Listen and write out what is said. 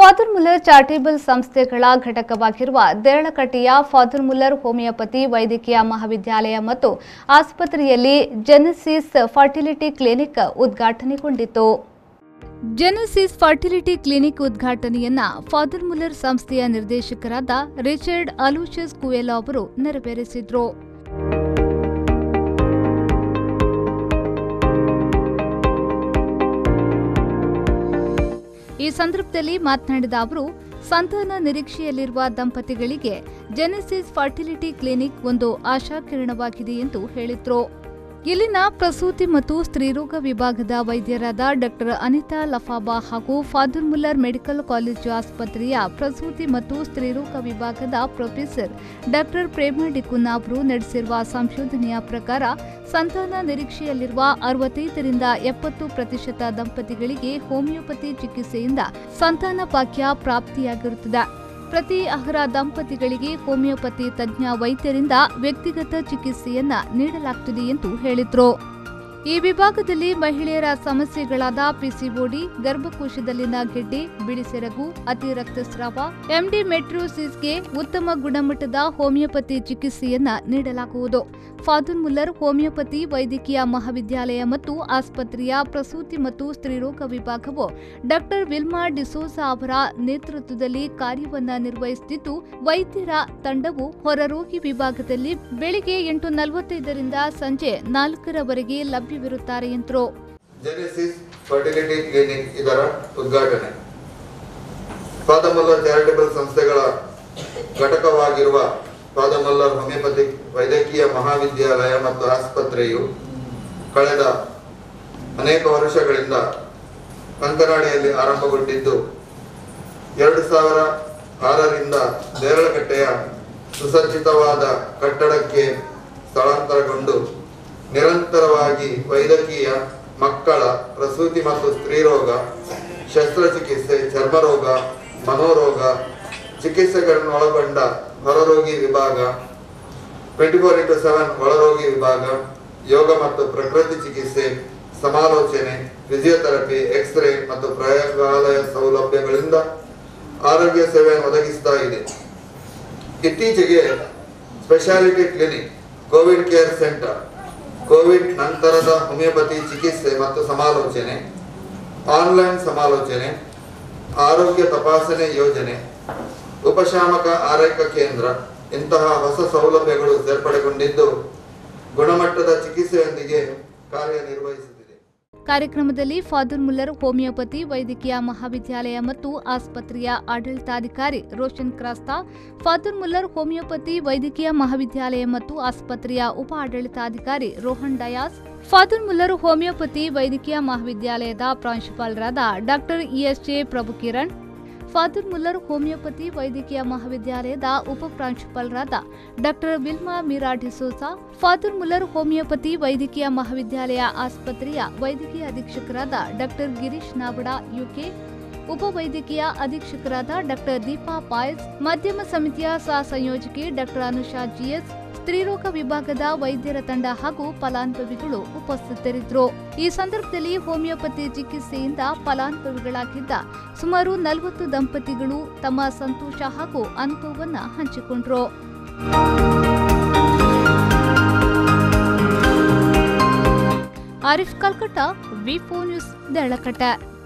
father Muller charitable ಸಂಸ್ಥೆಗಳ ಘಟಕವಾಗಿರುವ ದೇರಳಕಟ್ಟೆಯ ಫಾದರ್ ಮುಲ್ಲರ್ ಹೋಮಿಯೋಪತಿ ವೈದ್ಯಕೀಯ ಮಹಾವಿದ್ಯಾಲಯ ಮತ್ತು ಆಸ್ಪತ್ರೆಯಲ್ಲಿ ಜೆನೆಸಿಸ್ ಫರ್ಟಿಲಿಟಿ ಕ್ಲಿನಿಕ್ ಉದ್ಘಾಟನೆಗೊಂಡಿತು ಜೆನೆಸಿಸ್ ಫರ್ಟಿಲಿಟಿ ಕ್ಲಿನಿಕ್ ಉದ್ಘಾಟನೆಯನ್ನ ಫಾದರ್ ಮುಲ್ಲರ್ ಸಂಸ್ಥೆಯ ನಿರ್ದೇಶಕರಾದ ರಿಚರ್ಡ್ ಅಲೂಷಸ್ ಕುವೆಲಾ ಅವರು ನೆರವೇರಿಸಿದ್ರು ಈ ಸಂದರ್ಭದಲ್ಲಿ ಮಾತನಾಡಿದ ಅವರು ಸಂತಾನ ನಿರೀಕ್ಷೆಯಲ್ಲಿರುವ ದಂಪತಿಗಳಿಗೆ ಜೆನೆಸಿಸ್ ಫರ್ಟಿಲಿಟಿ ಕ್ಲಿನಿಕ್ ಒಂದು ಆಶಾಕಿರಣವಾಗಿದೆ ಎಂದು ಹೇಳಿದ್ರು ಇಲ್ಲಿನ ಪ್ರಸೂತಿ ಮತ್ತು ಸ್ತ್ರೀರೋಗ ವಿಭಾಗದ ವೈದ್ಯರಾದ ಡಾಕ್ಟರ್ ಅನಿತಾ ಲಫಾಬಾ ಹಾಗೂ ಫಾದರ್ ಮುಲ್ಲರ್ ಮೆಡಿಕಲ್ ಕಾಲೇಜು ಆಸ್ಪತ್ರೆಯ ಪ್ರಸೂತಿ ಮತ್ತು ಸ್ತ್ರೀರೋಗ ವಿಭಾಗದ ಪ್ರೊಫೆಸರ್ ಡಾಕ್ಟರ್ ಪ್ರೇಮ ಡಿಕುನ್ನ ಅವರು ನಡೆಸಿರುವ ಸಂಶೋಧನೆಯ ಪ್ರಕಾರ ಸಂತಾನ ನಿರೀಕ್ಷೆಯಲ್ಲಿರುವ ಅರವತ್ತೈದರಿಂದ ಎಪ್ಪತ್ತು ಪ್ರತಿಶತ ದಂಪತಿಗಳಿಗೆ ಹೋಮಿಯೋಪತಿ ಚಿಕಿತ್ಸೆಯಿಂದ ಸಂತಾನ ಭಾಗ್ಯ ಪ್ರಾಪ್ತಿಯಾಗಿರುತ್ತದೆ ಪ್ರತಿ ಅರ್ಹ ದಂಪತಿಗಳಿಗೆ ಹೋಮಿಯೋಪತಿ ತಜ್ಞ ವೈದ್ಯರಿಂದ ವ್ಯಕ್ತಿಗತ ಚಿಕಿತ್ಸೆಯನ್ನ ನೀಡಲಾಗುತ್ತದೆ ಎಂದು ಹೇಳಿದ್ರು ಈ ವಿಭಾಗದಲ್ಲಿ ಮಹಿಳೆಯರ ಸಮಸ್ಯೆಗಳಾದ ಪಿಸಿಒಡಿ ಗರ್ಭಕೋಶದಲ್ಲಿನ ಗೆಡ್ಡೆ ಬಿಳಿಸೆರಗು ಅತಿ ರಕ್ತಸ್ರಾವ ಎಂಡಿ ಮೆಟ್ರೋಸಿಸ್ಗೆ ಉತ್ತಮ ಗುಣಮಟ್ಟದ ಹೋಮಿಯೋಪತಿ ಚಿಕಿತ್ಸೆಯನ್ನ ನೀಡಲಾಗುವುದು ಫಾದರ್ ಮುಲ್ಲರ್ ಹೋಮಿಯೋಪತಿ ವೈದ್ಯಕೀಯ ಮಹಾವಿದ್ಯಾಲಯ ಮತ್ತು ಆಸ್ಪತ್ರೆಯ ಪ್ರಸೂತಿ ಮತ್ತು ಸ್ತ್ರೀರೋಗ ವಿಭಾಗವು ಡಾಕ್ಟರ್ ವಿಲ್ಮಾ ಡಿಸೋಸಾ ಅವರ ನೇತೃತ್ವದಲ್ಲಿ ಕಾರ್ಯವನ್ನ ನಿರ್ವಹಿಸುತ್ತಿದ್ದು ವೈದ್ಯರ ತಂಡವು ಹೊರರೋಗಿ ವಿಭಾಗದಲ್ಲಿ ಬೆಳಿಗ್ಗೆ ಎಂಟು ನಲವತ್ತೈದರಿಂದ ಸಂಜೆ ನಾಲ್ಕರವರೆಗೆ ಲಭ್ಯವಿರುತ್ತಾರೆ ಎಂದರು ಜೆನೆಸಿಸ್ ಫರ್ಟಿಲಿಟಿ ಕ್ಲಿನಿಕ್ ಇದರ ಉದ್ಘಾಟನೆ ಪಾದಮಲ್ಲರ್ ಚಾರಿಟಬಲ್ ಸಂಸ್ಥೆಗಳ ಘಟಕವಾಗಿರುವ ಪಾದಮಲ್ಲರ್ ಹೋಮಿಯೋಪತಿಕ್ ವೈದ್ಯಕೀಯ ಮಹಾವಿದ್ಯಾಲಯ ಮತ್ತು ಆಸ್ಪತ್ರೆಯು ಕಳೆದ ಅನೇಕ ವರ್ಷಗಳಿಂದ ಕಂಕನಾಡಿಯಲ್ಲಿ ಆರಂಭಗೊಂಡಿದ್ದು ಎರಡು ಸಾವಿರ ಆರರಿಂದ ದೇರಳಕಟ್ಟೆಯ ಸುಸಜ್ಜಿತವಾದ ಕಟ್ಟಡಕ್ಕೆ ಸ್ಥಳಾಂತರಗೊಂಡು ನಿರಂತರವಾಗಿ ವೈದ್ಯಕೀಯ ಮಕ್ಕಳ ಪ್ರಸೂತಿ ಮತ್ತು ಸ್ತ್ರೀರೋಗ ಶಸ್ತ್ರಚಿಕಿತ್ಸೆ ಚರ್ಮರೋಗ ಮನೋರೋಗ ಚಿಕಿತ್ಸೆಗಳನ್ನು ಒಳಗೊಂಡ ಹೊರರೋಗಿ ವಿಭಾಗ ಟ್ವೆಂಟಿ ಫೋರ್ ಇಂಟು ಸೆವೆನ್ ಒಳರೋಗಿ ವಿಭಾಗ ಯೋಗ ಮತ್ತು ಪ್ರಕೃತಿ ಚಿಕಿತ್ಸೆ ಸಮಾಲೋಚನೆ ಫಿಸಿಯೋಥೆರಪಿ ಎಕ್ಸ್ರೇ ಮತ್ತು ಪ್ರಯೋಗಾಲಯ ಸೌಲಭ್ಯಗಳಿಂದ ಆರೋಗ್ಯ ಸೇವೆಯನ್ನು ಒದಗಿಸ್ತಾ ಇದೆ ಇತ್ತೀಚೆಗೆ speciality clinic COVID care centre COVID ನಂತರದ ಹೋಮಿಯೋಪತಿ ಚಿಕಿತ್ಸೆ ಮತ್ತು ಸಮಾಲೋಚನೆ ಆನ್ಲೈನ್ ಸಮಾಲೋಚನೆ ಆರೋಗ್ಯ ತಪಾಸಣೆ ಯೋಜನೆ ಉಪಶಾಮಕ ಆರೈಕೆ ಕೇಂದ್ರ ಇಂತಹ ಹೊಸ ಸೌಲಭ್ಯಗಳು ಸೇರ್ಪಡೆಗೊಂಡಿದ್ದು ಗುಣಮಟ್ಟದ ಚಿಕಿತ್ಸೆಯೊಂದಿಗೆ ಕಾರ್ಯನಿರ್ವಹಿಸುತ್ತಿದೆ ಕಾರ್ಯಕ್ರಮದಲ್ಲಿ ಫಾದರ್ ಮುಲ್ಲರ್ ಹೋಮಿಯೋಪತಿ ವೈದ್ಯಕೀಯ ಮಹಾವಿದ್ಯಾಲಯ ಮತ್ತು ಆಸ್ಪತ್ರೆಯ ಆಡಳಿತಾಧಿಕಾರಿ Roshan Crasta father Muller homoeopathy ವೈದ್ಯಕೀಯ ಮಹಾವಿದ್ಯಾಲಯ ಮತ್ತು ಆಸ್ಪತ್ರೆಯ ಉಪ ಆಡಳಿತಾಧಿಕಾರಿ Rohan Dias father Muller homoeopathy ವೈದ್ಯಕೀಯ ಮಹಾವಿದ್ಯಾಲಯದ ಪ್ರಾಂಶುಪಾಲರಾದ doctor ESJ Prabhukiran father Muller homoeopathy ವೈದ್ಯಕೀಯ ಮಹಾವಿದ್ಯಾಲಯದ ಉಪ ಪ್ರಾಂಶುಪಾಲರಾದ doctor Wilma Meera D'Souza father Muller homoeopathy ವೈದ್ಯಕೀಯ ಮಹಾವಿದ್ಯಾಲಯ ಆಸ್ಪತ್ರೆಯ ವೈದ್ಯಕೀಯ ಅಧೀಕ್ಷಕರಾದ ಡಾಕ್ಟರ್ ಗಿರೀಶ್ ನಾವಡ ಯುಕೆ ಉಪವೈದ್ಯಕೀಯ ಅಧೀಕ್ಷಕರಾದ ಡಾಕ್ಟರ್ ದೀಪಾ ಪಾಯಸ್ ಮಾಧ್ಯಮ ಸಮಿತಿಯ ಸಹ ಸಂಯೋಜಕಿ ಡಾಕ್ಟರ್ ಅನುಷಾ ಜಿಎಸ್ ಸ್ತ್ರೀರೋಗ ವಿಭಾಗದ ವೈದ್ಯರ ತಂಡ ಹಾಗೂ ಫಲಾನುಭವಿಗಳು ಉಪಸ್ಥಿತರಿದ್ದರು ಈ ಸಂದರ್ಭದಲ್ಲಿ ಹೋಮಿಯೋಪತಿ ಚಿಕಿತ್ಸೆಯಿಂದ ಫಲಾನುಭವಿಗಳಾಗಿದ್ದ ಸುಮಾರು ನಲವತ್ತು ದಂಪತಿಗಳು ತಮ್ಮ ಸಂತೋಷ ಹಾಗೂ ಅನುಭವವನ್ನ ಹಂಚಿಕೊಂಡ್ರು ಆರಿಫ್ ಕಲ್ಕಟ್ಟ ವಿ ನ್ಯೂಸ್ ದಳಕಟ್ಟ